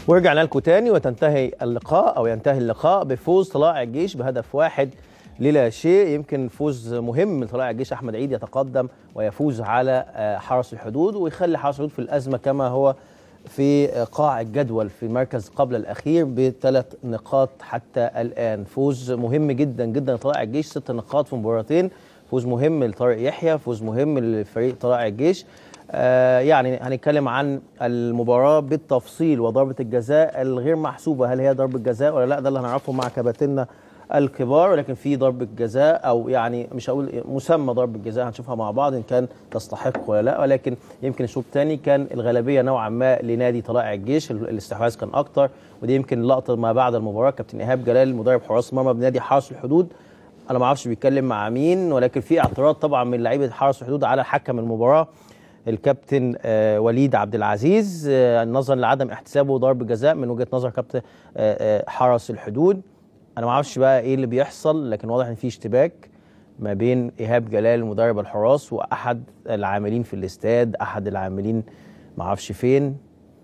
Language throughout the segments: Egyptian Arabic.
ورجعنا لكم تاني وتنتهي اللقاء او ينتهي اللقاء بفوز طلائع الجيش بهدف واحد للا شيء يمكن فوز مهم من طلائع الجيش احمد عيد يتقدم ويفوز على آه، حرس الحدود ويخلي حرس الحدود في الازمه كما هو في قاع الجدول في المركز قبل الاخير بثلاث نقاط حتى الان فوز مهم جدا جدا لطلائع الجيش ست نقاط في مباراتين فوز مهم لطارق يحيى فوز مهم لفريق طلائع الجيش آه يعني هنتكلم عن المباراه بالتفصيل وضربه الجزاء الغير محسوبه هل هي ضربه جزاء ولا لا ده اللي هنعرفه مع كباتننا الكبار ولكن في ضربه جزاء او يعني مش هقول مسمى ضربه جزاء هنشوفها مع بعض ان كان تستحق ولا لا ولكن يمكن الشوط الثاني كان الغالبيه نوعا ما لنادي طلائع الجيش الاستحواذ كان اكتر ودي يمكن لقطه ما بعد المباراه كابتن ايهاب جلال مدرب حراس مرمى بنادي حرس الحدود انا ما اعرفش بيتكلم مع مين ولكن في اعتراض طبعا من لعيبه حرس الحدود على حكم المباراه الكابتن آه وليد عبد العزيز آه نظرا لعدم احتسابه ضرب جزاء من وجهه نظر كابتن آه آه حرس الحدود انا ما اعرفش بقى ايه اللي بيحصل لكن واضح ان في اشتباك ما بين ايهاب جلال مدرب الحراس واحد العاملين في الاستاد احد العاملين ما اعرفش فين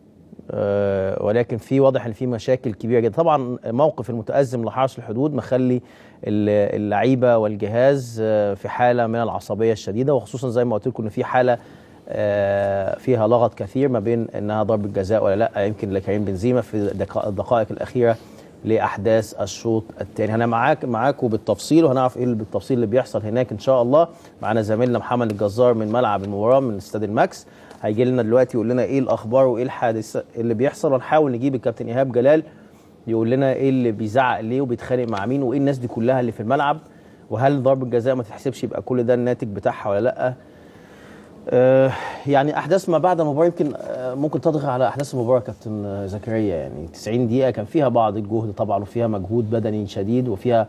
آه ولكن في واضح ان في مشاكل كبيره جدا طبعا موقف المتازم لحرس الحدود مخلي اللعيبه والجهاز آه في حاله من العصبيه الشديده وخصوصا زي ما قلت لكم ان في حاله آه فيها لغط كثير ما بين انها ضربه جزاء ولا لا يمكن لكريم بنزيما في الدقائق الاخيره لاحداث الشوط الثاني انا معاك معاكم بالتفصيل وهنعرف ايه اللي بالتفصيل اللي بيحصل هناك ان شاء الله معانا زميلنا محمد الجزار من ملعب المباراه من استاد الماكس هيجي لنا دلوقتي يقول لنا ايه الاخبار وايه الحادث اللي بيحصل ونحاول نجيب الكابتن ايهاب جلال يقول لنا ايه اللي بيزعق ليه وبيتخانق مع مين وايه الناس دي كلها اللي في الملعب وهل ضربه جزاء ما تتحسبش يبقى كل ده الناتج بتاعها ولا لا آه يعني احداث ما بعد المباراه يمكن آه ممكن تضغط على احداث المباراه كابتن زكريا يعني 90 دقيقه كان فيها بعض الجهد طبعا وفيها مجهود بدني شديد وفيها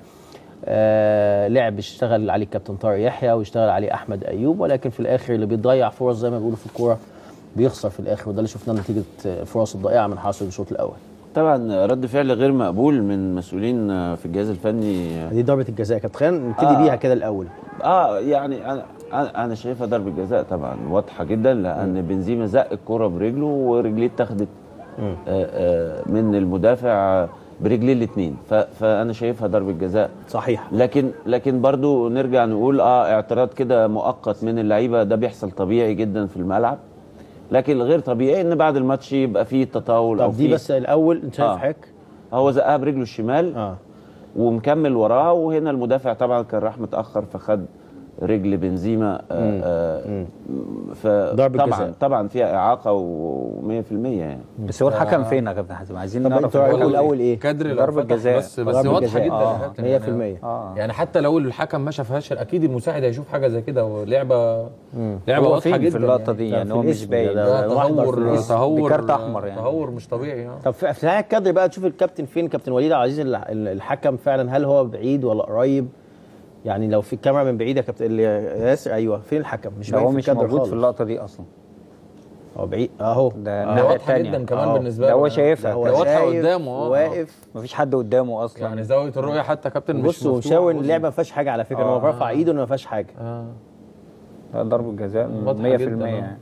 آه لعب اشتغل عليه الكابتن طارق يحيى واشتغل عليه احمد ايوب ولكن في الاخر اللي بيضيع فرص زي ما بيقولوا في الكوره بيخسر في الاخر وده اللي شفناه نتيجه الفرص الضائعه من حرس الشوط الاول طبعا رد فعل غير مقبول من مسؤولين في الجهاز الفني دي ضربه الجزاء كابتن خلينا نبتدي آه بيها كده الاول اه يعني انا انا شايفها ضربه جزاء طبعا واضحه جدا لان م. بنزيما زق الكره برجله ورجليه اتاخدت آه آه من المدافع برجليه الاثنين فانا شايفها ضربه جزاء صحيح لكن لكن برضو نرجع نقول اه اعتراض كده مؤقت من اللعيبه ده بيحصل طبيعي جدا في الملعب لكن الغير طبيعي ان بعد الماتش يبقى فيه تطاول طب او دي فيه بس الاول انت شايف آه. حضرتك هو زقها برجله الشمال اه ومكمل وراها وهنا المدافع طبعا كان راح متاخر فخد رجل بنزيما آه آه ضربة فطبعا جزاء. طبعا فيها اعاقه و100% يعني بس هو الحكم فين يا كابتن حازم عايزين طب نعرف انتوا رايكم الأول. الاول ايه؟ كادر لو ضربة فتح جزاء. بس بس ضربة واضحه جزاء. جدا آه، يا كابتن يعني 100%. اه يعني حتى لو الحكم ما شافهاش اكيد المساعد هيشوف حاجه زي كده ولعبه لعبه هو واضحه فين جدا في اللقطه يعني. دي ده يعني في هو مش الاسم باين ده. ده محضر في تهور الاسم. تهور بكارت أحمر يعني. تهور مش طبيعي اه طب في في نهايه الكادر بقى تشوف الكابتن فين كابتن وليد عبد العزيز الح- الحكم فعلا هل هو بعيد ولا قريب يعني لو في الكاميرا من بعيد يا كابتن اللي ياسر ايوه فين الحكم مش ده باين هو في مش الكادر موجود خالص في اللقطه دي اصلا هو بعيد اهو ده ده الناحيه واضحه الثانيه جدا كمان آه. بالنسبه ده له هو يعني. شايفها ده هو ده واضحة شايف قدامه، آه. واقف مفيش حد قدامه اصلا يعني زاويه الرؤيه حتى كابتن مش بص مفتوحة. وشاور ان اللعبه ما فيهاش حاجه على فكره هو آه. رفع ايده انه ما فيهاش حاجه اه ده ضربه جزاء 100% واضحة جداً، آه. يعني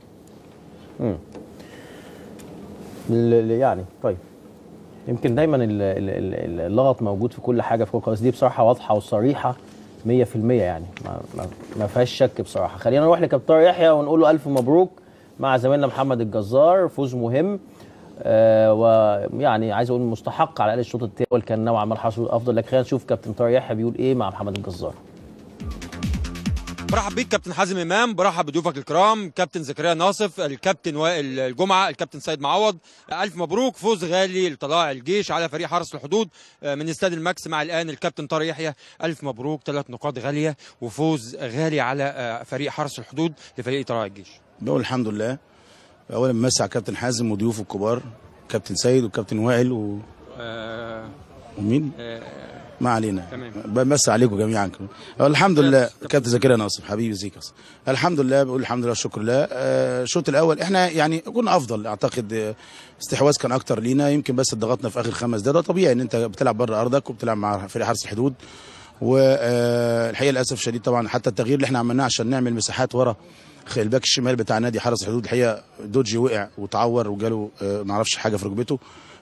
ال- ال- يعني طيب يمكن دايما ال- ال- ال- اللغط موجود في كل حاجه في كره القدم دي بصراحه واضحه وصريحه 100% يعني ما, ما, ما فيهاش شك بصراحه خلينا نروح لكابتن طارق يحيى ونقول له الف مبروك مع زميلنا محمد الجزار فوز مهم آه ويعني عايز اقول مستحق على الاقل الشوط الثاني كان نوعا ما الحصول افضل لكن خلينا نشوف كابتن طارق يحيى بيقول ايه مع محمد الجزار برحب بيك كابتن حازم امام برحب بضيوفك الكرام كابتن زكريا ناصف الكابتن وائل الجمعه الكابتن سيد معوض الف مبروك فوز غالي لطلائع الجيش على فريق حرس الحدود آه، من استاد الماكس مع الان الكابتن طارق يحيى الف مبروك ثلاث نقاط غاليه وفوز غالي على آه، فريق حرس الحدود لفريق طلائع الجيش بقول الحمد لله اولا بمسي على كابتن حازم وضيوفه الكبار كابتن سيد وكابتن وائل و... ومين ما علينا تمام. بمسي عليكم جميعا الحمد لله كابتن زكريا ناصف حبيبي زيك أصلاً. الحمد لله بقول الحمد لله والشكر لله آه، الشوط الاول احنا يعني كنا افضل اعتقد آه، استحواذ كان اكتر لينا يمكن بس ضغطنا في اخر خمس دقايق ده طبيعي ان انت بتلعب بره ارضك وبتلعب مع فريق حرس الحدود والحقيقه للاسف الشديد طبعا حتى التغيير اللي احنا عملناه عشان نعمل مساحات ورا خ- الباك الشمال بتاع نادي حرس الحدود الحقيقه دوجي وقع وتعور وجاله آه، ما اعرفش حاجه في ركبته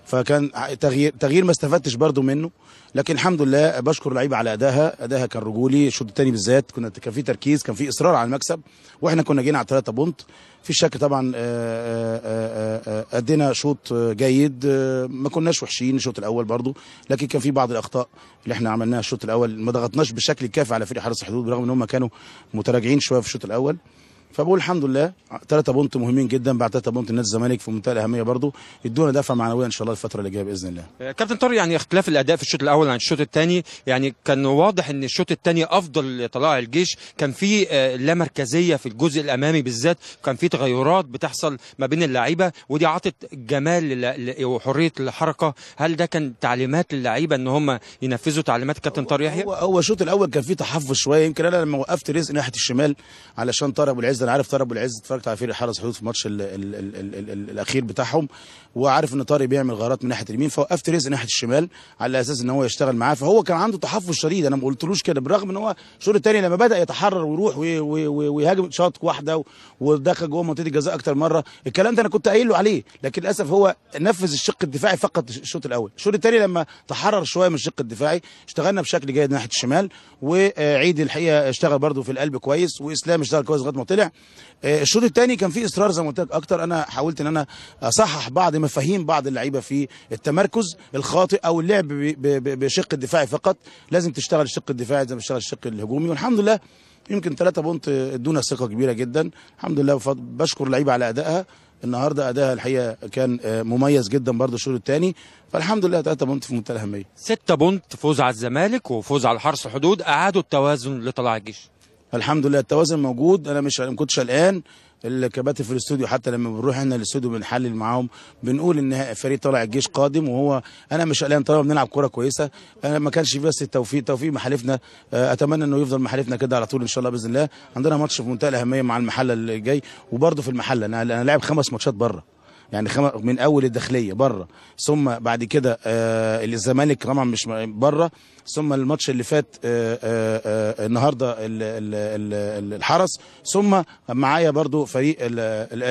فكان تغيير تغيير ما استفدتش برضو منه لكن الحمد لله بشكر اللعيبه على ادائها ادائها كان رجولي الشوط الثاني بالذات كنا كان في تركيز كان في اصرار على المكسب واحنا كنا جينا على 3 بونت في شك طبعا آه، آه، آه، آه، ادينا شوط آه، جيد آه، ما كناش وحشين الشوط الاول برضو لكن كان في بعض الاخطاء اللي احنا عملناها الشوط الاول ما ضغطناش بالشكل الكافي على فريق حرس الحدود برغم ان هم كانوا متراجعين شويه في الشوط الاول فبقول الحمد لله ثلاثة بونت مهمين جدا بعد ثلاثة بونت نادي الزمالك في منتهى الاهميه برضو يدونا دفعه معنويه ان شاء الله الفتره اللي جايه باذن الله آه، كابتن طارق يعني اختلاف الاداء في الشوط الاول عن الشوط الثاني يعني كان واضح ان الشوط الثاني افضل لطلائع الجيش كان في آه، لا مركزيه في الجزء الامامي بالذات كان في تغيرات بتحصل ما بين اللعيبه ودي عطت جمال لل- ل- وحريه الحركه هل ده كان تعليمات للعيبه ان هم ينفذوا تعليمات كابتن طارق يحيى هو هو الشوط الاول كان فيه تحفظ شويه يمكن انا لما وقفت رزق ناحيه الشمال علشان طارق ابو العز انا عارف طارق ابو العز اتفرجت على فريق حرس حدود في الماتش ال ال ال ال ال ال الاخير بتاعهم وعارف ان طارق بيعمل غارات من ناحيه اليمين فوقفت رزق ناحيه الشمال على اساس ان هو يشتغل معاه فهو كان عنده تحفظ شديد انا ما قلتلوش كده بالرغم ان هو الشوط الثاني لما بدا يتحرر ويروح وي- وي- وي- ويهاجم شاط واحده و- ودخل جوه منطقه الجزاء اكتر مره الكلام ده انا كنت قايل له عليه لكن للاسف هو نفذ الشق الدفاعي فقط الشوط الاول الشوط الثاني لما تحرر شويه من الشق الدفاعي اشتغلنا بشكل جيد ناحيه الشمال وعيد الحقيقه اشتغل برده في القلب كويس واسلام اشتغل كويس لغايه ما طلع آه، الشوط الثاني كان فيه اصرار زي ما قلت لك اكتر انا حاولت ان انا اصحح بعض مفاهيم بعض اللعيبه في التمركز الخاطئ او اللعب ب- ب- ب- بشق الدفاعي فقط لازم تشتغل الشق الدفاعي زي ما تشتغل الشق الهجومي والحمد لله يمكن ثلاثة بونت ادونا ثقه كبيره جدا الحمد لله وفضل بشكر اللعيبه على ادائها النهارده ادائها الحقيقه كان آه، مميز جدا برضه الشوط الثاني فالحمد لله ثلاثة بونت في منتهى الاهميه ستة بونت فوز على الزمالك وفوز على حرس الحدود اعادوا التوازن لطلائع الجيش الحمد لله التوازن موجود انا مش ما كنتش قلقان الكباتن في الاستوديو حتى لما بنروح هنا الاستوديو بنحلل معاهم بنقول ان فريق طلع الجيش قادم وهو انا مش قلقان طالما بنلعب كوره كويسه انا ما كانش في بس التوفيق توفيق محالفنا آه، اتمنى انه يفضل محالفنا كده على طول ان شاء الله باذن الله عندنا ماتش في منتهى الاهميه مع المحله اللي جاي وبرده في المحله انا انا لاعب خمس ماتشات بره يعني خم... من اول الداخليه بره ثم بعد كده آه الزمالك طبعا مش بره ثم الماتش اللي فات آه آه آه النهارده ال... ال... ال... الحرس ثم معايا برضو فريق ال... ال...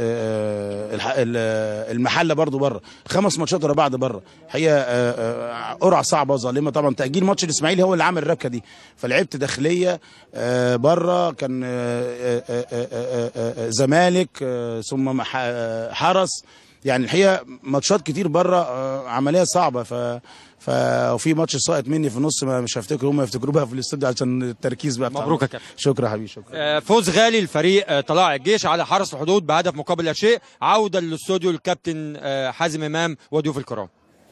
آه الح- ال- المحله برضو بره خمس ماتشات ورا بعض بره هي آه، آه، قرعه صعبه وظالمه طبعا تاجيل ماتش الاسماعيلي هو اللي عمل الربكه دي فلعبت داخليه آه، بره كان آه، آه، آه، آه، آه، آه، زمالك آه، ثم مح- آه، حرس يعني الحقيقه ماتشات كتير بره آه، عمليه صعبه ف ف وفي ماتش ساقط مني في النص ما مش هفتكر هم يفتكروا بقى في الاستوديو عشان التركيز بقى بتاع- مبروك يا كابتن. شكرا يا حبيبي شكرا آه، فوز غالي لفريق آه، طلائع الجيش على حرس الحدود بهدف مقابل لا شيء عوده للاستوديو الكابتن آه، حازم امام وضيوف الكرام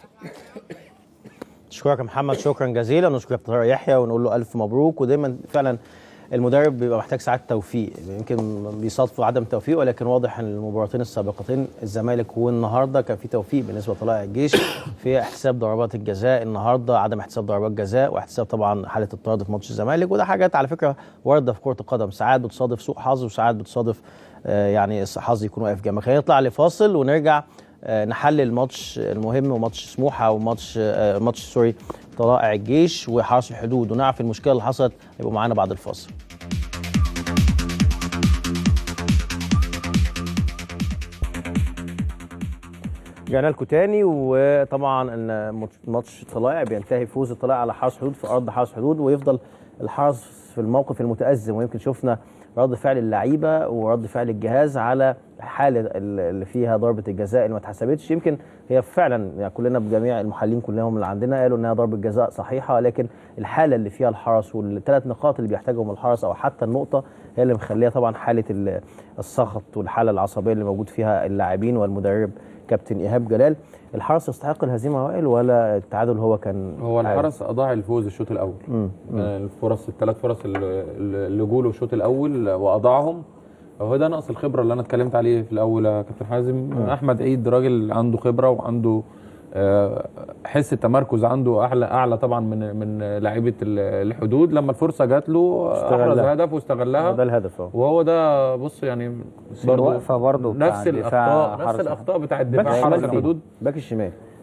اشكرك يا محمد شكرا جزيلا ونشكر كابتن طارق يحيى ونقول له الف مبروك ودايما فعلا المدرب بيبقى محتاج ساعات توفيق يمكن بيصادفوا عدم توفيق ولكن واضح ان المباراتين السابقتين الزمالك والنهارده كان في توفيق بالنسبه لطلائع الجيش في احتساب ضربات الجزاء النهارده عدم احتساب ضربات جزاء واحتساب طبعا حاله الطرد في ماتش الزمالك وده حاجات على فكره وارده في كره القدم ساعات بتصادف سوء حظ وساعات بتصادف آه، يعني حظ يكون واقف جنبك خلينا نطلع لفاصل ونرجع آه، نحلل الماتش المهم وماتش سموحه وماتش آه، ماتش سوري طلائع الجيش وحرس الحدود ونعرف المشكله اللي حصلت يبقوا معانا بعد الفاصل رجعنا لكم تاني وطبعا ان ماتش طلائع بينتهي فوز الطلائع على حرس حدود في ارض حرس حدود ويفضل الحرس في الموقف المتازم ويمكن شفنا رد فعل اللعيبه ورد فعل الجهاز على الحاله اللي فيها ضربه الجزاء اللي ما اتحسبتش يمكن هي فعلا يعني كلنا بجميع المحللين كلهم اللي عندنا قالوا انها ضربه جزاء صحيحه لكن الحاله اللي فيها الحرس والثلاث نقاط اللي بيحتاجهم الحرس او حتى النقطه هي اللي مخليها طبعا حاله ال- السخط والحاله العصبيه اللي موجود فيها اللاعبين والمدرب كابتن ايهاب جلال الحرس يستحق الهزيمه وائل ولا التعادل هو كان هو عادي؟ الحرس اضاع الفوز الشوط الاول مم. آه، الفرص الثلاث فرص اللي اللي جوله الشوط الاول واضاعهم هو ده نقص الخبره اللي انا اتكلمت عليه في الاول يا كابتن حازم احمد عيد راجل عنده خبره وعنده آه، حس التمركز عنده اعلى اعلى طبعا من من لعيبه ال- الحدود لما الفرصه جات له احرز استغلها. هدف واستغلها ده الهدف اه وهو ده بص يعني الوقفه برضه بتاع نفس الدفاع الاخطاء حرس نفس الاخطاء بتاع باك الدفاع حرس الشمال فين؟ الحدود باك الشمال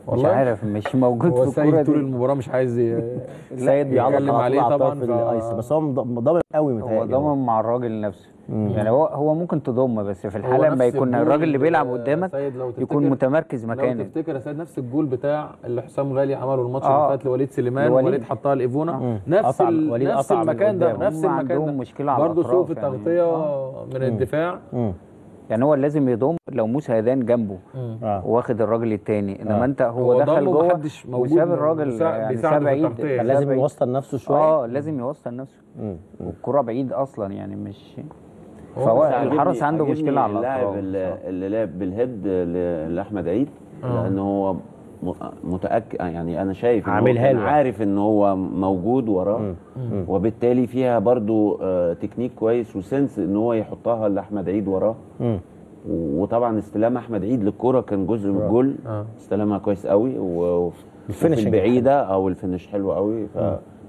مش عارف مش موجود هو في الكوره سيد طول دي المباراه مش عايز ي- سيد بيعلق يتكلم على عليه طول على طبعا الطرف ف- الايسر بس هو مض- ضامن قوي هو متهيألي ضامن مع الراجل نفسه يعني هو هو ممكن تضم بس في الحاله هو لما نفس يكون الجول، الراجل اللي بيلعب آه، قدامك سيد لو تفتكر- يكون متمركز لو مكانك تفتكر يا سيد نفس الجول بتاع اللي حسام غالي عمله الماتش آه. اللي فات لوليد سليمان لوليد. ووليد حطها لايفونا نفس قطع- ال... وليد نفس قطع من المكان ده قدام. نفس هم المكان عندهم ده مشكلة على برضه سوء في الأطراف يعني. التغطيه من الدفاع مم. يعني هو لازم يضم لو موسى هيدان جنبه آه. واخد الراجل التاني انما آه. انت هو, هو دخل ضمه جوه محدش موجود وساب من- الراجل بيساعد- يعني بيساعده ساب في عيد التغطية. ساب لازم عيد. يوصل نفسه شويه اه لازم يوصل نفسه مم. والكرة بعيد اصلا يعني مش هو فهو بس عاجبني- الحرس عنده عاجبني مشكله على اللاعب الاطراف اللي, اللي لعب بالهيد ل- لاحمد عيد لان هو م- متاكد يعني انا شايف إن هو عاملها كان له. عارف ان هو موجود وراه وبالتالي فيها برضو آه، تكنيك كويس وسنس ان هو يحطها لاحمد عيد وراه مم. وطبعا استلام احمد عيد للكرة كان جزء من الجول آه. استلمها كويس قوي و الفينشنج وفي البعيده او الفينش حلو قوي ف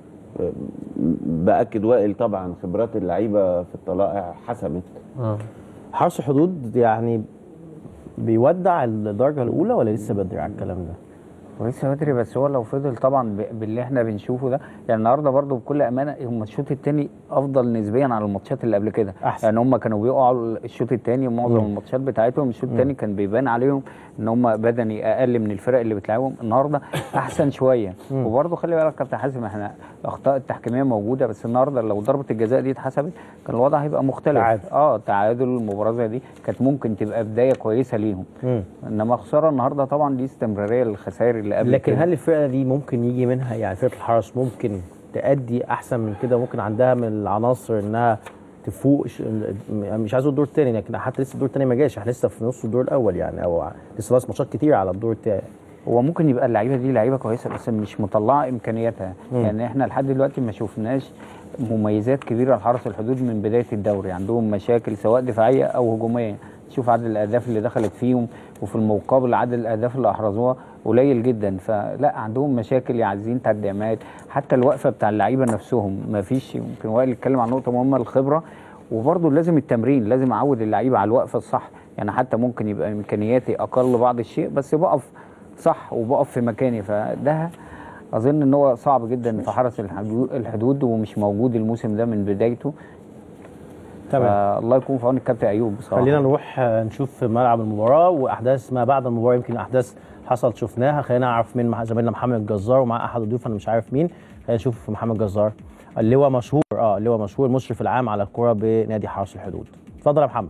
باكد وائل طبعا خبرات اللعيبه في الطلائع حسمت اه حرس الحدود يعني بيودع الدرجه الاولى ولا لسه بدري على الكلام ده؟ ولسه بدري بس هو لو فضل طبعا ب- باللي احنا بنشوفه ده يعني النهارده برضو بكل امانه هم الشوط الثاني افضل نسبيا على الماتشات اللي قبل كده أحسن. يعني هم كانوا بيقعوا الشوط الثاني معظم الماتشات بتاعتهم الشوط الثاني كان بيبان عليهم ان هم بدني اقل من الفرق اللي بتلعبهم النهارده احسن شويه وبرضو خلي بالك يا كابتن حازم احنا الاخطاء التحكيميه موجوده بس النهارده لو ضربه الجزاء دي اتحسبت كان الوضع هيبقى مختلف تعادل. اه تعادل المباراه زي دي كانت ممكن تبقى بدايه كويسه ليهم مم. انما خساره النهارده طبعا دي استمراريه للخسائر اللي قبل لكن كده. هل الفرقه دي ممكن يجي منها يعني فرقه الحرس ممكن تأدي احسن من كده ممكن عندها من العناصر انها تفوق ش- مش عايز اقول الدور الثاني لكن حتى لسه الدور الثاني ما جاش احنا لسه في نص الدور الاول يعني او لسه ناقص ماتشات كتير على الدور الثاني هو ممكن يبقى اللعيبه دي لعيبه كويسه بس مش مطلعه امكانياتها يعني احنا لحد دلوقتي ما شفناش مميزات كبيره لحرس الحدود من بدايه الدوري عندهم مشاكل سواء دفاعيه او هجوميه شوف عدد الاهداف اللي دخلت فيهم وفي المقابل عدد الاهداف اللي احرزوها قليل جدا فلا عندهم مشاكل عايزين تدعيمات حتى الوقفه بتاع اللعيبه نفسهم ما فيش يمكن وائل يتكلم عن نقطه مهمه الخبره وبرضه لازم التمرين لازم اعود اللعيبه على الوقفه الصح يعني حتى ممكن يبقى امكانياتي اقل بعض الشيء بس بقف صح وبقف في مكاني فده اظن ان هو صعب جدا في حرس الحدو- الحدود ومش موجود الموسم ده من بدايته تمام الله يكون في عون الكابتن ايوب بصراحه خلينا نروح آه، نشوف ملعب المباراه واحداث ما بعد المباراه يمكن احداث حصلت شفناها خلينا نعرف مين مع زميلنا محمد الجزار ومع احد الضيوف انا مش عارف مين خلينا نشوف محمد جزار اللواء مشهور اه اللواء مشهور المشرف العام على الكره بنادي حرس الحدود اتفضل يا محمد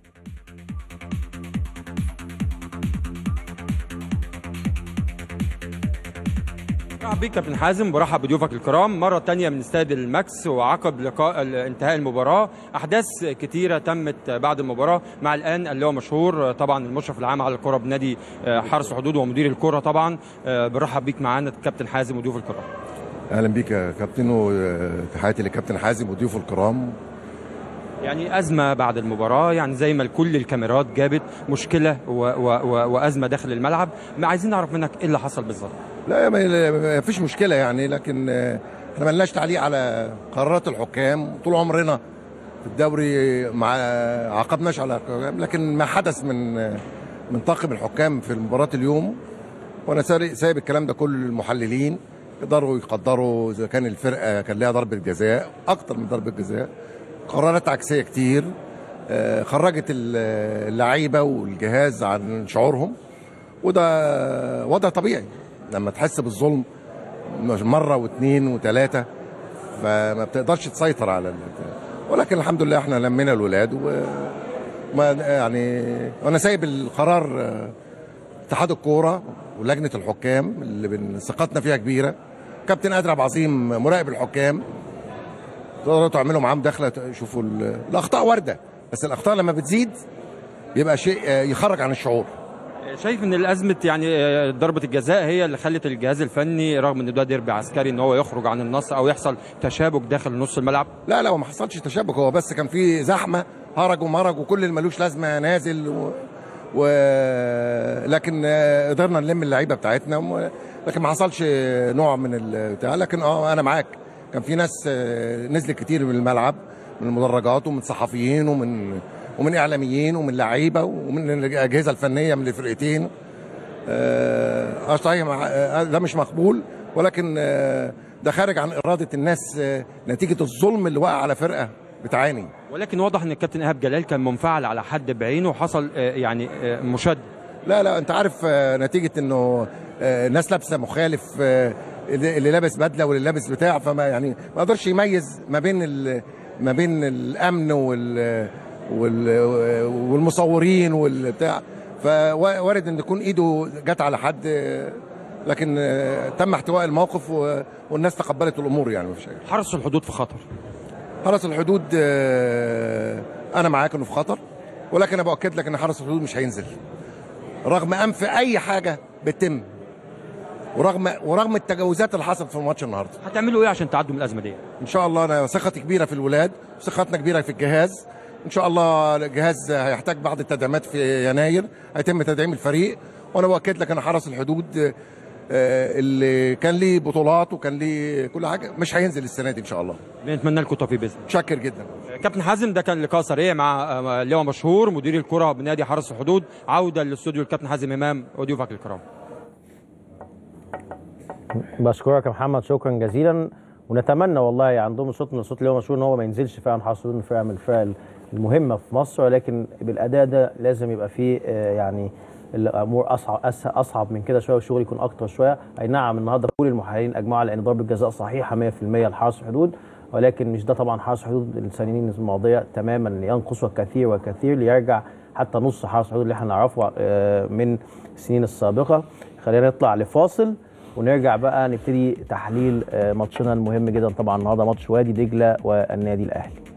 برحب بيك كابتن حازم برحب بضيوفك الكرام مرة تانية من استاد الماكس وعقب لقاء انتهاء المباراة أحداث كتيرة تمت بعد المباراة مع الآن اللي هو مشهور طبعا المشرف العام على الكرة بنادي حرس الحدود ومدير الكرة طبعا برحب بيك معانا الكابتن حازم وضيوف الكرام اهلا بيك يا كابتن وتحياتي للكابتن حازم وضيوفه الكرام يعني أزمة بعد المباراة يعني زي ما كل الكاميرات جابت مشكلة و و و وأزمة داخل الملعب ما عايزين نعرف منك إيه اللي حصل بالظبط لا ما ما فيش مشكله يعني لكن آه، احنا ملناش تعليق على قرارات الحكام طول عمرنا في الدوري ما عاقبناش على الحكام لكن ما حدث من آه، من طاقم الحكام في مباراه اليوم وانا ساري- سايب الكلام ده كل المحللين يقدروا يقدروا اذا كان الفرقه كان لها ضربه جزاء اكتر من ضربه جزاء قرارات عكسيه كتير آه، خرجت ال- اللعيبه والجهاز عن شعورهم وده وضع طبيعي لما تحس بالظلم مره واثنين وثلاثه فما بتقدرش تسيطر على ال... ولكن الحمد لله احنا لمينا الولاد وما يعني وانا سايب القرار آه، اتحاد الكوره ولجنه الحكام اللي بن- ثقتنا فيها كبيره كابتن ادرب عظيم مراقب الحكام تقدروا تعملوا معاه مداخله تشوفوا ال- الاخطاء وارده بس الاخطاء لما بتزيد بيبقى شيء آه، يخرج عن الشعور شايف ان الازمه يعني آه، ضربه الجزاء هي اللي خلت الجهاز الفني رغم ان ده ديربي عسكري ان هو يخرج عن النص او يحصل تشابك داخل نص الملعب لا لا هو ما حصلش تشابك هو بس كان في زحمه هرج ومرج وكل اللي ملوش لازمه نازل و... و... لكن آه، قدرنا نلم اللعيبه بتاعتنا و... لكن ما حصلش نوع من البتاع لكن اه انا معاك كان في ناس آه، نزلت كتير من الملعب من المدرجات ومن صحفيين ومن ومن اعلاميين ومن لعيبه ومن الاجهزه الفنيه من الفرقتين آه صحيح مع- آه، ده مش مقبول ولكن آه ده خارج عن اراده الناس آه نتيجه الظلم اللي وقع على فرقه بتعاني ولكن واضح ان الكابتن ايهاب جلال كان منفعل على حد بعينه وحصل آه، يعني آه، مشاد لا لا انت عارف آه، نتيجه انه آه، ناس لابسه مخالف آه، اللي اللي لابس بدله واللي لابس بتاع فما يعني ما قدرش يميز ما بين ال- ما بين الامن وال وال- والمصورين والبتاع فوارد ان تكون ايده جت على حد آه، لكن آه، تم احتواء الموقف و- والناس تقبلت الامور يعني مفيش حاجه حرس الحدود في خطر حرس الحدود آه، انا معاك انه في خطر ولكن انا باكد لك ان حرس الحدود مش هينزل رغم انف اي حاجه بتتم ورغم ورغم التجاوزات اللي حصلت في الماتش النهارده هتعملوا ايه عشان تعدوا من الازمه دي ان شاء الله انا ثقتي كبيره في الولاد ثقتنا كبيره في الجهاز ان شاء الله الجهاز هيحتاج بعض التدعيمات في يناير هيتم تدعيم الفريق وانا باكد لك ان حرس الحدود آه، اللي كان ليه بطولات وكان ليه كل حاجه مش هينزل السنه دي ان شاء الله بنتمنى لكم التوفيق باذن الله متشكر جدا كابتن حازم ده كان لقاء سريع مع آه، لواء مشهور مدير الكره بنادي حرس الحدود عوده للاستوديو الكابتن حازم امام وضيوفك الكرام بشكرك يا محمد شكرا جزيلا ونتمنى والله عندهم صوت من صوت اللي هو مشهور ان هو ما ينزلش فعلا حرس الحدود فرقه من الفرق المهمه في مصر ولكن بالاداء ده لازم يبقى فيه آه، يعني الامور اصعب أس- اصعب من كده شويه والشغل يكون اكتر شويه اي نعم النهارده كل المحللين اجمعوا على ان ضربه جزاء صحيحه 100% لحرس الحدود ولكن مش ده طبعا حرس الحدود السنين الماضيه تماما ينقص الكثير والكثير ليرجع حتى نص حرس الحدود اللي احنا نعرفه آه، من السنين السابقه خلينا نطلع لفاصل ونرجع بقى نبتدي تحليل آه، ماتشنا المهم جدا طبعا النهارده ماتش وادي دجله والنادي الاهلي